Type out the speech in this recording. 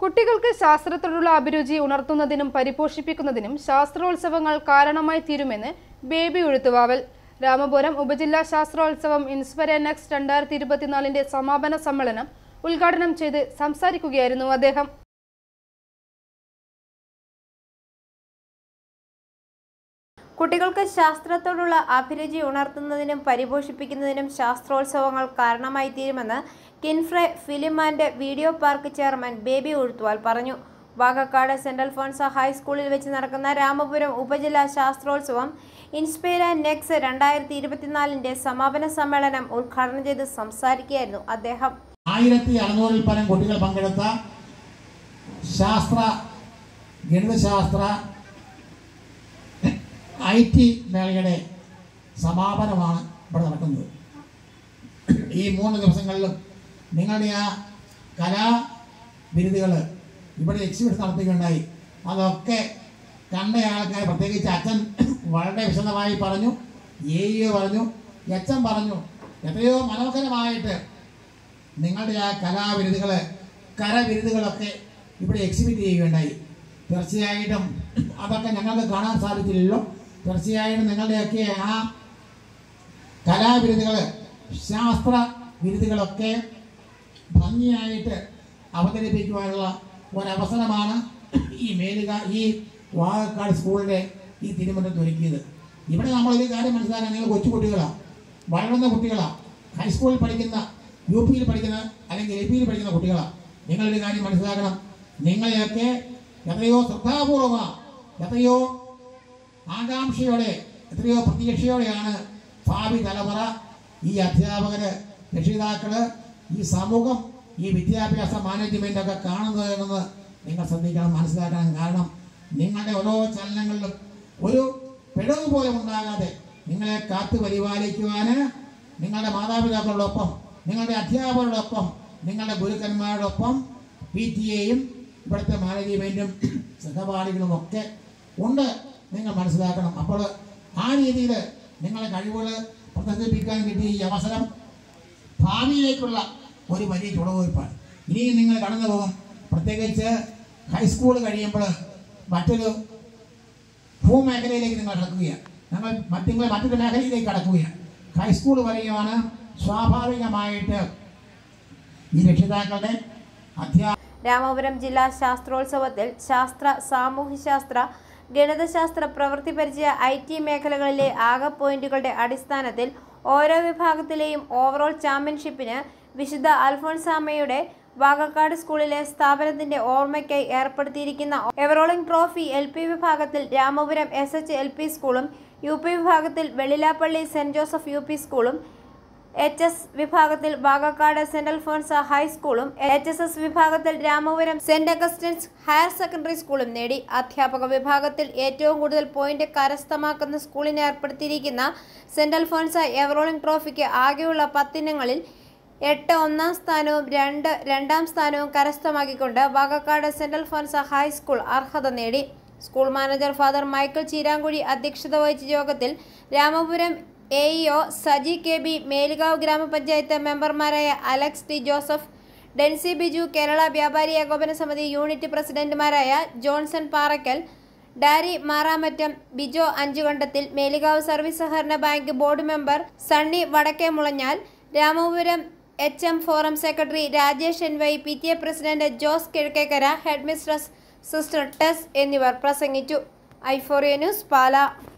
കുട്ടികൾക്ക് ശാസ്ത്രത്തോടുള്ള അഭിരുചി ഉണർത്തുന്നതിനും പരിപോഷിപ്പിക്കുന്നതിനും ശാസ്ത്രോത്സവങ്ങൾ കാരണമായി തീരുമെന്ന് ബേബി ഉഴുത്തുവാവൽ രാമപുരം ഉപജില്ലാ ശാസ്ത്രോത്സവം ഇൻസ്പയർ നെക്സ്റ്റ് രണ്ടായിരത്തി ഇരുപത്തിനാലിന്റെ സമാപന സമ്മേളനം ഉദ്ഘാടനം ചെയ്ത് സംസാരിക്കുകയായിരുന്നു അദ്ദേഹം കുട്ടികൾക്ക് ശാസ്ത്രത്തോടുള്ള അഭിരുചി ഉണർത്തുന്നതിനും പരിപോഷിപ്പിക്കുന്നതിനും ശാസ്ത്രോത്സവങ്ങൾ കാരണമായി തീരുമെന്ന് KINFRA film and video park chairman Baby Uzhuthuval പറഞ്ഞു വാകക്കാട് സെന്റ് അൽഫോൺസ ഹൈസ്കൂളിൽ വെച്ച് നടക്കുന്ന രാമപുരം ഉപജില്ലാ ശാസ്ത്രോത്സവം ഇൻസ്പയർ ആൻഡ് നെക്സ് രണ്ടായിരത്തി ഇരുപത്തിനാലിന്റെ സമാപന സമ്മേളനം ഉദ്ഘാടനം ചെയ്ത് സംസാരിക്കുകയായിരുന്നു അദ്ദേഹം ആയിരത്തി അറുന്നൂറിൽ പരം കുട്ടികൾ പങ്കെടുത്ത ശാസ്ത്ര ഗണിതശാസ്ത്ര ഐ ടി മേളയുടെ സമാപനമാണ് ഇവിടെ നടക്കുന്നത് ഈ മൂന്ന് ദിവസങ്ങളിലും നിങ്ങളുടെ ആ കലാ ബിരുദുകൾ ഇവിടെ എക്സിബിഷൻ നടത്തുകയുണ്ടായി അതൊക്കെ കണ്ട ആൾക്കാർ പ്രത്യേകിച്ച് അച്ഛൻ വളരെ വിശദമായി പറഞ്ഞു എ ഇ പറഞ്ഞു അച്ഛൻ പറഞ്ഞു എത്രയോ മനോഹരമായിട്ട് നിങ്ങളുടെ ആ കലാവിരുതുകൾ കരവിരുതുകളൊക്കെ ഇവിടെ എക്സിബിറ്റ് ചെയ്യുകയുണ്ടായി തീർച്ചയായിട്ടും അതൊക്കെ ഞങ്ങൾക്ക് കാണാൻ സാധിച്ചില്ലല്ലോ തീർച്ചയായിട്ടും നിങ്ങളുടെയൊക്കെ ആ കലാവിരുതുകൾ ശാസ്ത്ര വിരുതുകളൊക്കെ ഭംഗിയായിട്ട് അവതരിപ്പിക്കുവാനുള്ള ഒരവസരമാണ് ഈ മേലുക ഈ വാഴക്കാട് സ്കൂളിൻ്റെ ഈ തിരുവനന്തപുരത്ത് ഒരുക്കിയത് ഇവിടെ നമ്മളൊരു കാര്യം മനസ്സിലാക്കാൻ നിങ്ങൾ കൊച്ചു കുട്ടികളാണ് വളർന്ന കുട്ടികളാണ് ഹൈസ്കൂളിൽ പഠിക്കുന്ന യു പിയിൽ പഠിക്കുന്ന അല്ലെങ്കിൽ എൽ പിയിൽ പഠിക്കുന്ന കുട്ടികളാണ് നിങ്ങളൊരു കാര്യം മനസ്സിലാക്കണം നിങ്ങളെയൊക്കെ എത്രയോ ശ്രദ്ധാപൂർവമാണ് എത്രയോ ആകാംക്ഷയോടെ എത്രയോ പ്രതീക്ഷയോടെയാണ് ഭാവി തലമുറ ഈ അധ്യാപകര് രക്ഷിതാക്കള് ഈ സമൂഹം ഈ വിദ്യാഭ്യാസ മാനേജ്മെന്റ് ഒക്കെ കാണുന്നതെന്ന് നിങ്ങൾ ശ്രദ്ധിക്കണം മനസ്സിലാക്കണം കാരണം നിങ്ങളുടെ ഓരോ ചലനങ്ങളിലും ഒരു പിഴവ് പോലും ഉണ്ടാകാതെ നിങ്ങളെ കാത്തു പരിപാലിക്കുവാന് നിങ്ങളുടെ മാതാപിതാക്കളോടൊപ്പം നിങ്ങളുടെ അധ്യാപകരോടൊപ്പം നിങ്ങളുടെ ഗുരുക്കന്മാരോടൊപ്പം പി ടി എയും ഇവിടുത്തെ മാനേജ്മെന്റും സഹപാഠികളും ഒക്കെ ഉണ്ട് നിങ്ങൾ മനസ്സിലാക്കണം അപ്പോൾ ആ രീതിയിൽ നിങ്ങളെ കഴിവുകൾ പ്രദർശിപ്പിക്കാൻ കിട്ടിയ ഈ അവസരം ഭാവിയിലേക്കുള്ള ഒരു വലിയ ചുവടുവയ്പ്പാണ് ഇനിയും നിങ്ങൾ കടന്നു പോകും പ്രത്യേകിച്ച് ഹൈസ്കൂൾ കഴിയുമ്പോൾ മറ്റൊരു ഭൂമേഖലയിലേക്ക് നിങ്ങൾ കടക്കുകയാണ് ഞങ്ങൾ മറ്റു മറ്റൊരു മേഖലയിലേക്ക് കടക്കുകയാണ് ഹൈസ്കൂൾ വരെയാണ് സ്വാഭാവികമായിട്ട് ഈ രക്ഷിതാക്കളുടെ അധ്യാപക രാമപുരം ജില്ലാ ശാസ്ത്രോത്സവത്തിൽ ശാസ്ത്ര സാമൂഹ്യശാസ്ത്ര ഗണിതശാസ്ത്ര പ്രവൃത്തി പരിചയ ഐ ടി മേഖലകളിലെ ആകെ പോയിന്റുകളുടെ അടിസ്ഥാനത്തിൽ ഓരോ വിഭാഗത്തിലെയും ഓവറോൾ ചാമ്പ്യൻഷിപ്പിന് വിശുദ്ധ അൽഫോൺസാമയുടെ വാകക്കാട് സ്കൂളിലെ സ്ഥാപനത്തിന്റെ ഓർമ്മയ്ക്കായി ഏർപ്പെടുത്തിയിരിക്കുന്ന എവറോളിംഗ് ട്രോഫി എൽ പി വിഭാഗത്തിൽ Ramapuram S H L P സ്കൂളും യു പി വിഭാഗത്തിൽ Vellilappally saint Joseph U P സ്കൂളും എച്ച് എസ് വിഭാഗത്തിൽ വാകക്കാട് സെന്റ് അൽഫോൺസ ഹൈസ്കൂളും എച്ച് എസ് എസ് വിഭാഗത്തിൽ Ramapuram saint Augustine's higher secondary സ്കൂളും നേടി അധ്യാപക വിഭാഗത്തിൽ ഏറ്റവും കൂടുതൽ പോയിന്റ് കരസ്ഥമാക്കുന്ന സ്കൂളിന് ഏർപ്പെടുത്തിയിരിക്കുന്ന സെന്റ് അൽഫോൺസ എവറോളിംഗ് ട്രോഫിക്ക് ആകെയുള്ള പത്തിനങ്ങളിൽ എട്ട് ഒന്നാം സ്ഥാനവും രണ്ട് രണ്ടാം സ്ഥാനവും കരസ്ഥമാക്കിക്കൊണ്ട് വാകക്കാട് സെന്റ് അൽഫോൺസ ഹൈസ്കൂൾ അർഹത നേടി school manager father Michael Cheerankuzhy അധ്യക്ഷത വഹിച്ച യോഗത്തിൽ Ramapuram A EO Saji K B Melukavu ഗ്രാമപഞ്ചായത്ത് മെമ്പർമാരായ അലക്സ് ടി ജോസഫ് ഡെൻസി ബിജു കേരള വ്യാപാരി ഏകോപന സമിതി യൂണിറ്റ് പ്രസിഡന്റുമാരായ ജോൺസൺ പാറയ്ക്കൽ ഡാരി മാറാമറ്റം ബിജോ അഞ്ചുകണ്ടത്തിൽ മേലുകാവ് സർവീസ് സഹകരണ bank board member Sunny Vadakke Mulanjal Ramapuram H M forum secretary Rajesh N Y P T A president Jose Kizhakkekara head mistress sister Tess എന്നിവർ പ്രസംഗിച്ചു ഐഫോറിയ ന്യൂസ് പാല